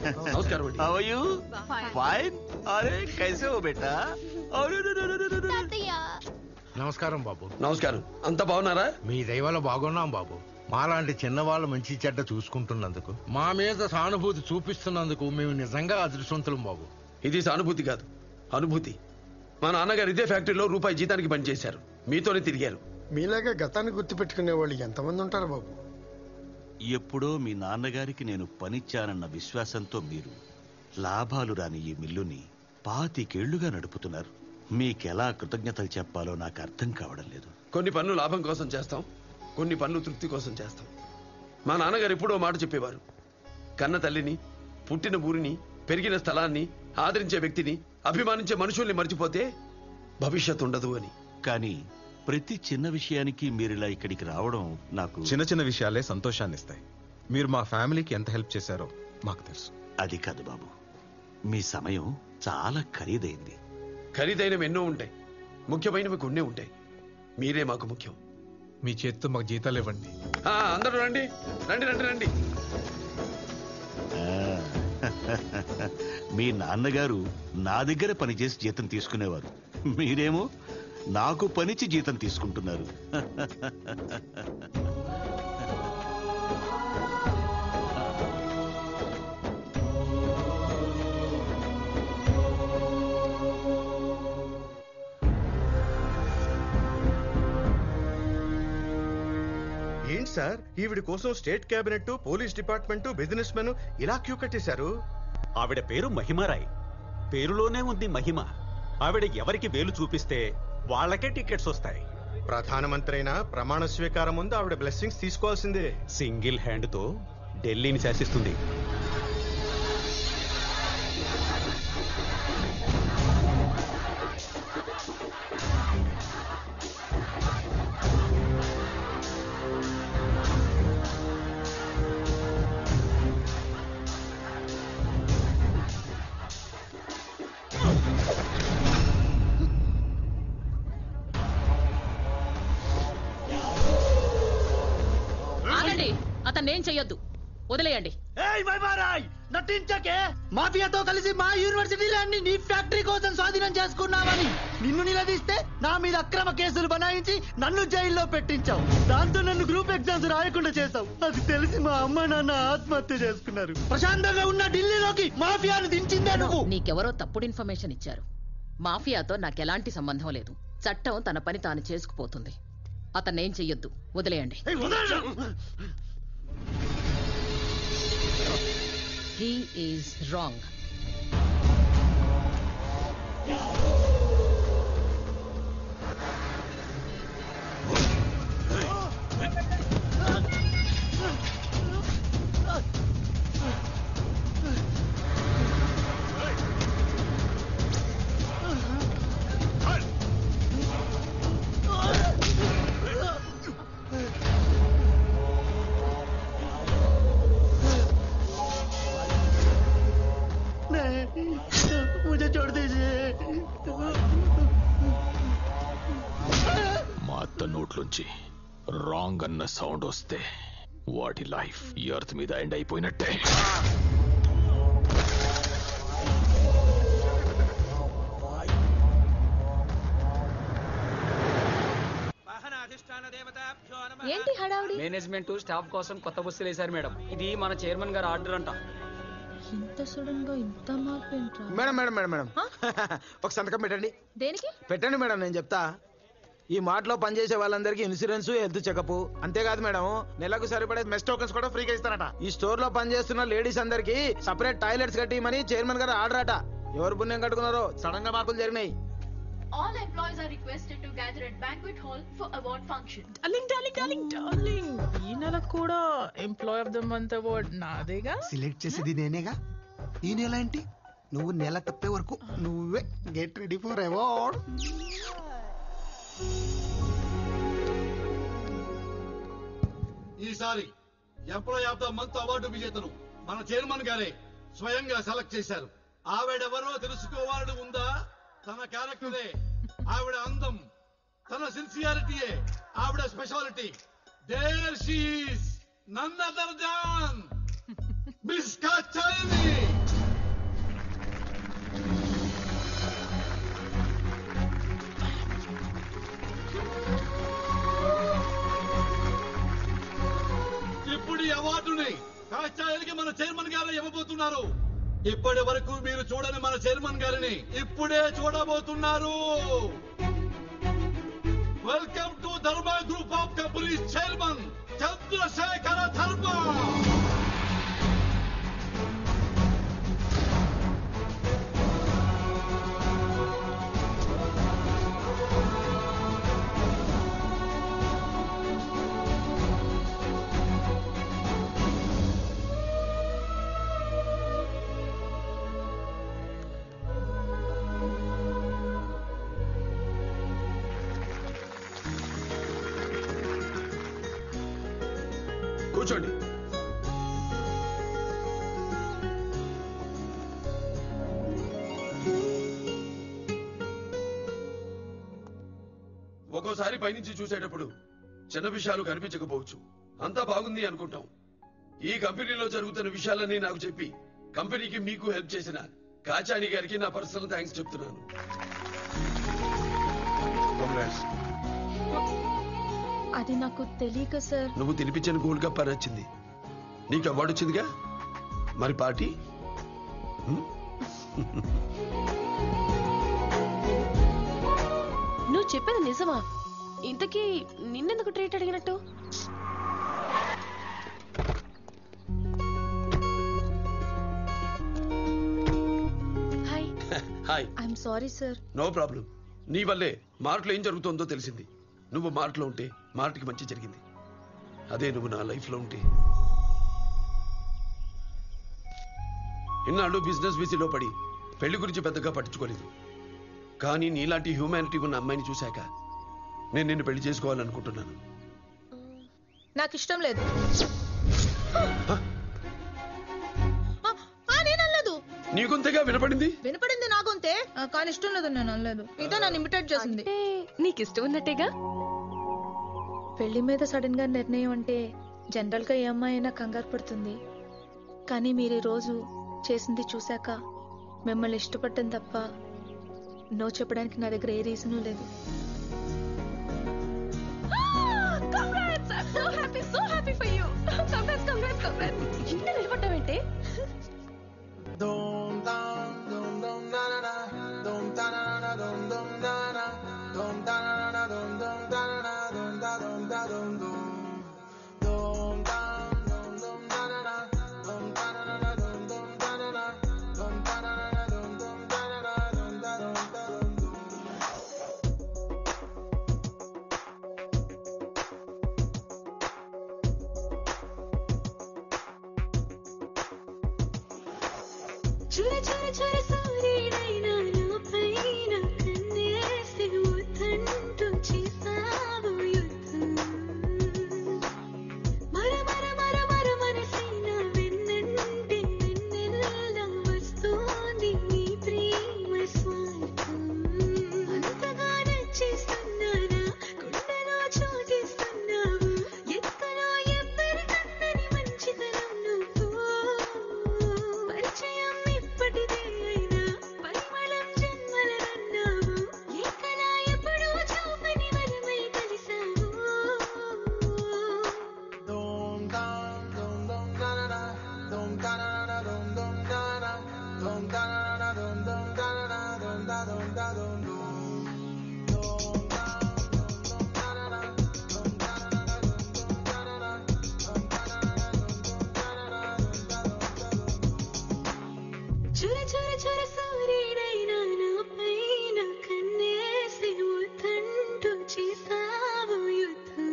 నమస్కారం అండి How are you? Fine. अरे कैसे हो बेटा अरे रे रे रे रे रे रे। నమస్కారం బాబు నమస్కారం అంతా బాగున్నారా మీ దయవల్ల బాగున్నాం బాబు మాలాంటి చిన్నవాళ్ళు మంచి చెడ్డ చూసుకుంటున్నందుకు మా మీద సానుభూతి చూపిస్తున్నందుకు మేము నిజంగా అదృష్టవంతులం బాబు ఇది సానుభూతి కాదు అనుభూతి మా నాన్నగారు ఇదే ఫ్యాక్టరీలో రూపాయి జీతానికి పనిచేశారు మీతోనే తిరిగారు మీలాగా గతాన్ని గుర్తుపెట్టుకునే వాళ్ళు ఎంతమంది ఉంటారు బాబు ఎప్పుడో మీ నాన్నగారికి నేను పనిచ్చానన్న విశ్వాసంతో మీరు లాభాలు రాని ఈ మిల్లుని పాతికేళ్లుగా నడుపుతున్నారు మీకెలా కృతజ్ఞతలు చెప్పాలో నాకు అర్థం కావడం లేదు కొన్ని పనులు లాభం కోసం చేస్తాం కొన్ని పనులు తృప్తి కోసం చేస్తాం మా నాన్నగారు ఎప్పుడో మాట చెప్పేవారు కన్న తల్లిని పుట్టిన ఊరిని పెరిగిన స్థలాన్ని ఆదరించే వ్యక్తిని అభిమానించే మనుషుల్ని మర్చిపోతే భవిష్యత్ ఉండదు అని కానీ ప్రతి చిన్న విషయానికి మీరిలా ఇక్కడికి రావడం నాకు చిన్న చిన్న విషయాలే సంతోషాన్ని ఇస్తాయి మీరు మా ఫ్యామిలీకి ఎంత హెల్ప్ చేశారో మాకు తెలుసు అది కాదు బాబు మీ సమయం చాలా ఖరీదైంది ఖరీదైనవి ఎన్నో ఉంటాయి ముఖ్యమైనవి కొన్నే ఉంటాయి మీరే మాకు ముఖ్యం మీ చేత్తో మాకు జీతాలు ఇవ్వండి ఆ, అందరూ రండి రండి రండి రండి ఆ, మీ నాన్నగారు నా దగ్గర పనిచేసి జీతం తీసుకునేవారు మీరేమో నాకు పనిచి జీతం తీసుకుంటున్నారు ఏంటి సార్ ఈవిడ కోసం state cabinet police department businessmen ఇలా క్యూ కట్టేశారు ఆవిడ పేరు మహిమారాయ్ పేరులోనే ఉంది మహిమ ఆవిడ ఎవరికి వేలు చూపిస్తే వాళ్ళకే టికెట్స్ వస్తాయి ప్రధానమంత్రి అయినా ప్రమాణ స్వీకారం ముందు ఆవిడ బ్లెస్సింగ్స్ తీసుకోవాల్సిందే సింగిల్ హ్యాండ్ తో ఢిల్లీని శాసిస్తుంది ఆగండి అతన్ని ఏం చెయ్యొద్దు వదిలేయండి నటించకే మాఫియాతో కలిసి మా యూనివర్సిటీ ల్యాండ్ నీ ఫ్యాక్టరీ కోసం స్వాధీనం చేసుకున్నావని నిన్ను నిలదీస్తే నా మీద అక్రమ కేసులు బనాయించి నన్ను జైల్లో పెట్టించావు దాంతో నన్ను గ్రూప్ ఎగ్జామ్స్ రాయకుండా చేశావు అది తెలిసి మా అమ్మ నాన్న ఆత్మహత్య చేసుకున్నారు ప్రశాంతంగా ఉన్న ఢిల్లీలోకి మాఫియాను దించిందే నువ్వు నీకెవరో తప్పుడు ఇన్ఫర్మేషన్ ఇచ్చారు మాఫియాతో నాకెలాంటి సంబంధం లేదు చట్టం తన పని తాను చేసుకుపోతుంది అతన్నేం చెయ్యొద్దు వదిలేయండి ఏయ్, వదలరా! హీ ఈజ్ రాంగ్ नहीं, मुझे छोड़ दीजिए మా అత్త నోట్లోంచి రాంగ్ అన్న సౌండ్ వస్తే వాటి లైఫ్ ఈ ఎర్త్ మీద ఎండ్ అయిపోయినట్టే ఏంటి హడావుడి మేనేజ్మెంట్ స్టాఫ్ కోసం కొత్త బస్సులు వేశారు మేడం ఇది మన చైర్మన్ గారు ఆర్డర్ అంట ఇంత సడన్ గా ఇంత మార్పు ఏంట్రా మేడం మేడం మేడం మేడం ఒక సంతకం పెట్టండి దేనికి పెట్టండి మేడం నేను చెప్తా ఈ మాటలో పనిచేసే వాళ్ళందరికీ ఇన్సూరెన్స్ హెల్త్ చెకప్ అంతేకాదు మేడం నెలకు సరిపడే మెస్ టోకెన్స్ కూడా ఫ్రీగా ఇస్తారట ఈ స్టోర్ లో పనిచేస్తున్న లేడీస్ అందరికి సపరేట్ టాయిలెట్స్ కట్టిమని చైర్మన్ గారు ఆర్డర్ అట ఎవరు పుణ్యం కట్టుకున్నారో సడన్ గా మార్పులు జరిగినాయి All employees are requested to gather at banquet hall for award function. Darling darling darling darling ఈ నెల కూడా employee of the month award నాదేగా సెలెక్ట్ చేసేది నేనేగా ఈ నెల ఏంటి నువ్వు నెల తప్పే వరకు నువ్వే గెట్ రెడీ ఫర్ అవార్డ్ ఈసారి employee of the month award విజేతను మన చైర్మన్ గారే స్వయంగా సెలెక్ట్ చేశారు ఆవిడెవరో తెలుసుకోవాలని ఉందా తన క్యారెక్టరే ఆవిడ అందం తన సిన్సియారిటీయే ఆవిడ speciality there she's none other than miss కచైని మన చైర్మన్ గారు ఇవ్వబోతున్నారు ఇప్పటి వరకు మీరు చూడని మన చైర్మన్ గారిని ఇప్పుడే చూడబోతున్నారు welcome to Dharma group of companies chairman Chandrasekhara Dharma కూర్చోండి ఒక్కోసారి పైనుంచి చూసేటప్పుడు చిన్న విషయాలు కనిపించకపోవచ్చు అంతా బాగుంది అనుకుంటాం ఈ కంపెనీలో జరుగుతున్న విషయాలన్నీ నాకు చెప్పి కంపెనీకి మీకు హెల్ప్ చేసిన కాచాని గారికి నా పర్సనల్ థ్యాంక్స్ చెప్తున్నాను Congrats. అది నాకు తెలియక సార్ నువ్వు తినిపించిన గోల్డ్ కప్ అని వచ్చింది నీకు అవార్డు వచ్చిందిగా మరి పార్టీ నువ్వు చెప్పేది నిజమా ఇంతకీ నిన్నెందుకు ట్రీట్ అడిగినట్టు hi hi I'm sorry sir no problem నీ వల్లే మార్ట్లో ఏం జరుగుతుందో తెలిసింది నువ్వు మార్ట్లో ఉంటే మార్ట్కి మంచి జరిగింది అదే నువ్వు నా లైఫ్లో ఉంటే ఇన్నాళ్ళు బిజినెస్ బిజీలో పడి పెళ్లి గురించి పెద్దగా పట్టించుకోలేదు కానీ నీలాంటి హ్యూమానిటీ ఉన్న అమ్మాయిని చూశాక నేను నిన్ను పెళ్లి చేసుకోవాలనుకుంటున్నాను నాకు ఇష్టం లేదు నేనలేదు నీకుంతగా వినపడింది వినపడింది నాకుంతే ఆ, కానీ ఇష్టం లేదు నేను అనలేదు ఇదే నన్ను ఇమిటేట్ చేసింది నీకు ఇష్టం ఉన్నట్టేగా పెళ్లి మీద సడన్ గా నిర్ణయం అంటే జనరల్ గా ఏ అమ్మాయి అయినా కంగారు పడుతుంది కానీ మీరు ఈ రోజు చేసింది చూశాక మిమ్మల్ని ఇష్టపడటం తప్ప నో చెప్పడానికి నా దగ్గర ఏ రీజను లేదు Congrats! I'm so happy, so happy for you. Congrats, congrats, congrats. ఇంకా నిలబడ్డావేంటి చూర చూర చూర సూర్యుడైన నా పైన కన్నేసి వద్దంటూ చేసావు యుద్ధం మర మర మర మర మనసైన వెన్నంటే వెన్నెల్లా వస్తోంది నీ ప్రేమ స్వార్థం అంతగా నచ్చేస్తున్నానా గుండెలో చోటిస్తున్నావు ఎక్కడో ఎవ్వరికందని మంచితనం నువ్వు పరిచయం ఇప్పటిదే అయినా పరిమళం జన్మలనన్నావు ఏకలా ఎప్పుడూ చూపని వరమై కలిసావు చుర చుర చుర సూర్యుడైన నా పైన కన్నేసి వద్దంటూ చేసావు యుద్ధం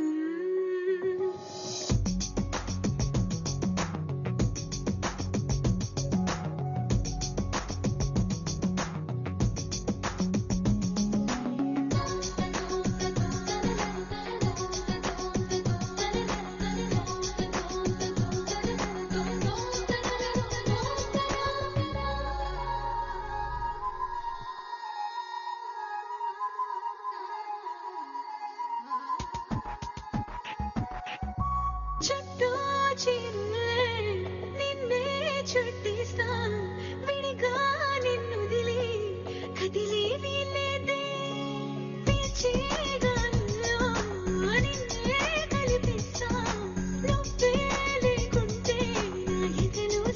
చుట్టూ చిరులే నిన్నే చుట్టేస్తా విడిగా నిన్నుదిలి కదిలే వీలేదే పిలిచేగాల్లో నిన్నే కలిపిస్తా నువ్వే లేకుంటే నా ఎదలో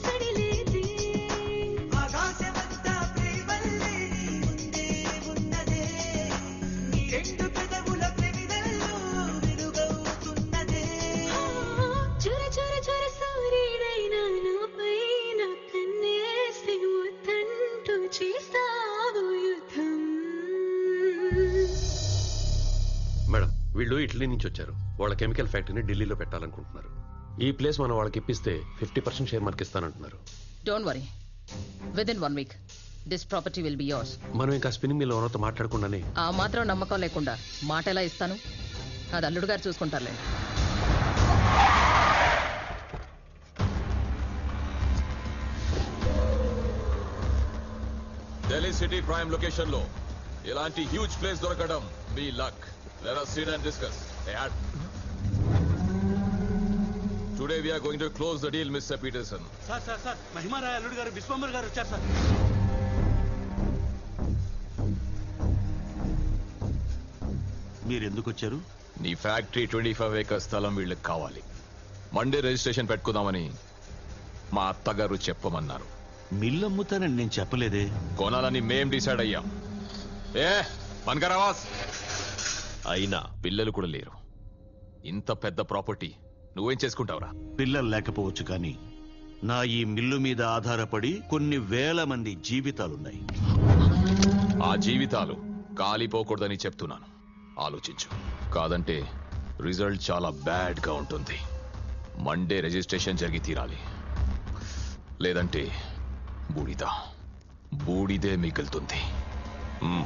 వీళ్ళు ఇటలీ నుంచి వచ్చారు వాళ్ళ కెమికల్ ఫ్యాక్టరీని ఢిల్లీలో పెట్టాలనుకుంటున్నారు ఈ ప్లేస్ మనం వాళ్ళకి ఇప్పిస్తే ఫిఫ్టీ పర్సెంట్ షేర్ మనకి ఇస్తానంటున్నారు don't worry within one week this property will be yours మనం ఇంకా స్పిన్నింగ్ మిల్ ఓనర్తో మాట్లాడకుండానే ఆ మాత్రం నమ్మకం లేకుండా మాట ఎలా ఇస్తాను అది అల్లుడు గారు చూసుకుంటారులేండి ఢిల్లీ సిటీ ప్రైమ్ లొకేషన్ లో ఇలాంటి హ్యూజ్ ప్లేస్ దొరకడం మీ luck let us sit and discuss today we are going to close the deal mr peterson sir sir sir Mahima Roy అల్లుడు గారు విశ్వంబర్ గారు వచ్చారు సార్ మీరెందుకు వచ్చారు నీ ఫ్యాక్టరీ ట్వంటీ ఫైవ్ ఏకర్ స్థలం వీళ్ళకి కావాలి మండే రిజిస్ట్రేషన్ పెట్టుకుందామని మా అత్తగారు చెప్పమన్నారు మిల్లు అమ్ముతానని నేను చెప్పలేదే కొనాలని మేం డిసైడ్ అయ్యాం ఏ పనకరావాస్ అయినా పిల్లలు కూడా లేరు ఇంత పెద్ద ప్రాపర్టీ నువ్వేం చేసుకుంటావురా పిల్లలు లేకపోవచ్చు కానీ నా ఈ మిల్లు మీద ఆధారపడి కొన్ని వేల మంది జీవితాలున్నాయి ఆ జీవితాలు కాలిపోకూడదని చెప్తున్నాను ఆలోచించు కాదంటే రిజల్ట్ చాలా బ్యాడ్ గా ఉంటుంది మండే రిజిస్ట్రేషన్ జరిగి తీరాలి లేదంటే బూడిద బూడిదే మిగులుతుంది మ్మ్.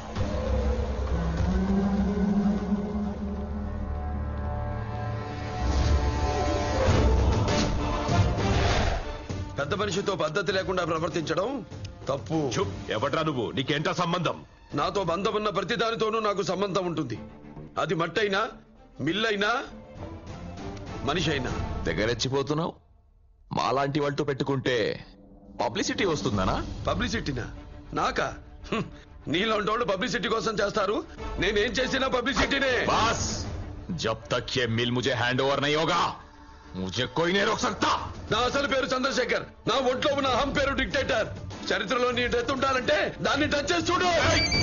పెద్ద మనిషితో పద్ధతి లేకుండా ప్రవర్తించడం తప్పు ఎవట్రా నువ్వు నీకేంటా సంబంధం నాతో బంధం ఉన్న ప్రతి దానితోనూ నాకు సంబంధం ఉంటుంది అది మట్టైనా మిల్లైనా మనిషి అయినా తెగరెచ్చిపోతున్నావు మాలాంటి వాళ్ళతో పెట్టుకుంటే పబ్లిసిటీ వస్తుందనా పబ్లిసిటీనా నాకా హ్మ్. నీలాంటి వాళ్ళు పబ్లిసిటీ కోసం చేస్తారు నేనేం చేసినా పబ్లిసిటీనే बस जब तक ये मिल मुझे हैंड ओवर नहीं होगा मुझे कोई नहीं रोक सकता నా అసలు పేరు చంద్రశేఖర్ నా ఒంట్లో ఉన్న అహం పేరు డిక్టేటర్ చరిత్రలో నీ డెత్ ఉండాలంటే దాన్ని టచ్ చేసి చూడు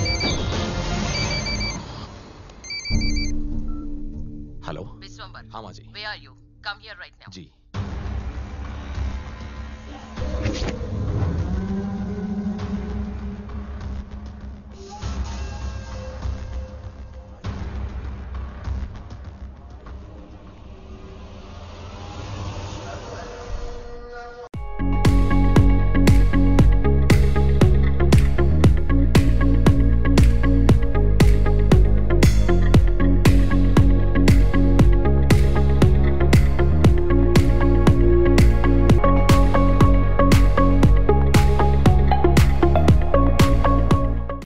हेलो విశ్వంబర్ हाँ माँ जी where are you come here right now ji